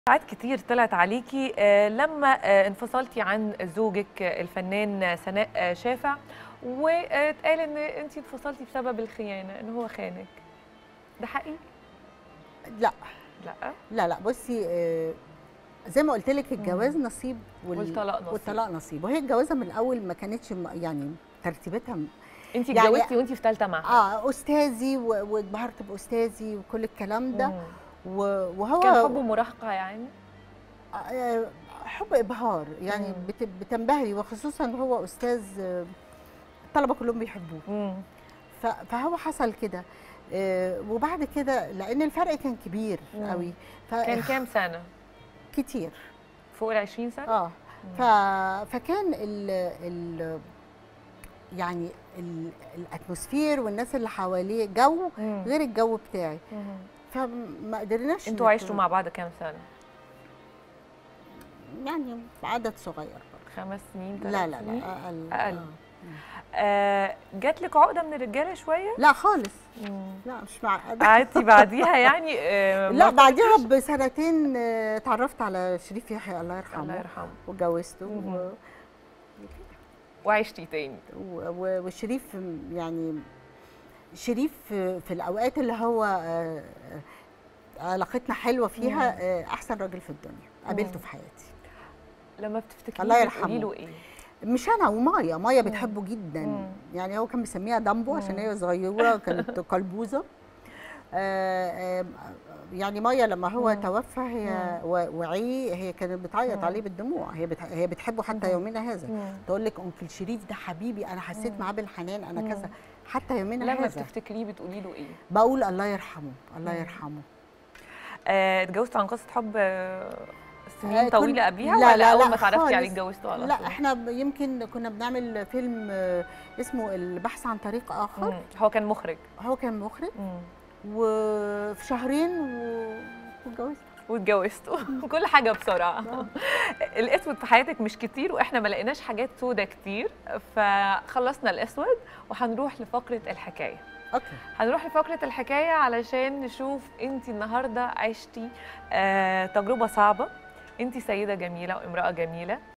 ساعات كتير طلعت عليكي آه، لما آه، انفصلتي عن زوجك آه، الفنان سناء آه، شافع واتقال ان انت انفصلتي بسبب الخيانه ان هو خانك ده حقيقي لا لا لا لا بصي آه، زي ما قلت لك الجواز نصيب وال- والطلاق نصيب. والطلاق نصيب وهي الجوازه من الاول ما كانتش م- يعني ترتيباتها م- انت يعني- اتجوزتي وانت في ثالثه معهد اه استاذي و- واتبهرت باستاذي وكل الكلام ده مم. و- وهو كان حبه مراهقه يعني آه، حب ابهار يعني مم. بت- بتنبهري وخصوصا هو استاذ آه، الطلبه كلهم بيحبوه مم. ف- فهو حصل كده آه، وبعد كده لان الفرق كان كبير مم. قوي كان كام سنه كتير فوق ال 20 سنه اه ف... فكان ال... ال... يعني ال... الاتموسفير والناس اللي حواليه جو مم. غير الجو بتاعي مم. فما قدرناش انتوا نت- عشتوا مع بعض كام سنه يعني عدد صغير برضه. خمس سنين لا ثلاث لا سنين؟ لا اقل أقل. آه. آه جات لك عقده من الرجاله شويه لا خالص مم. لا مش مع قعدتي بعديها يعني آه لا ما بعديها فكرتيش؟ بسنتين آه، اتعرفت على شريف يحيى الله يرحمه الله يرحمه واتجوزته مهم. و... وعشتي تاني و- و- وشريف يعني شريف في الاوقات اللي هو آه، آه، علاقتنا حلوه فيها آه، احسن راجل في الدنيا قابلته مم. في حياتي لما بتفتكريه الله بتقولي يرحمه. له ايه؟ مش انا ومايا مايا بتحبه جدا مم. يعني هو كان بيسميها دامبو عشان مم. هي صغيره كانت قلبوزه آه، آه، يعني مايا لما هو مم. توفى هي و- وعي هي كانت بتعيط مم. عليه بالدموع هي بت- هي بتحبه حتى مم. يومنا هذا مم. تقول لك انكل شريف ده حبيبي انا حسيت مم. معاه بالحنان انا مم. كذا حتى يومنا لما هذا بتفتكريه بتقولي له ايه؟ بقول الله يرحمه الله مم. يرحمه آه، اتجوزتوا عن قصه حب آه، آه، سنين كنت- طويله قبليها لا، ولا لا، اول لا، ما اتعرفتي عليه خالص. اتجوزتوا على لا طول؟ احنا ب- يمكن كنا بنعمل فيلم آه، اسمه البحث عن طريق اخر مم. هو كان مخرج هو كان مخرج مم. وفي شهرين و- واتجوزت واتجوزتوا كل حاجه بسرعه آه. الاسود في حياتك مش كتير واحنا ما لقيناش حاجات سودة كتير فخلصنا الاسود وهنروح لفقره الحكايه اوكي هنروح لفقرة الحكاية علشان نشوف انت النهاردة عشتي آه تجربة صعبة انت سيدة جميلة وامرأة جميلة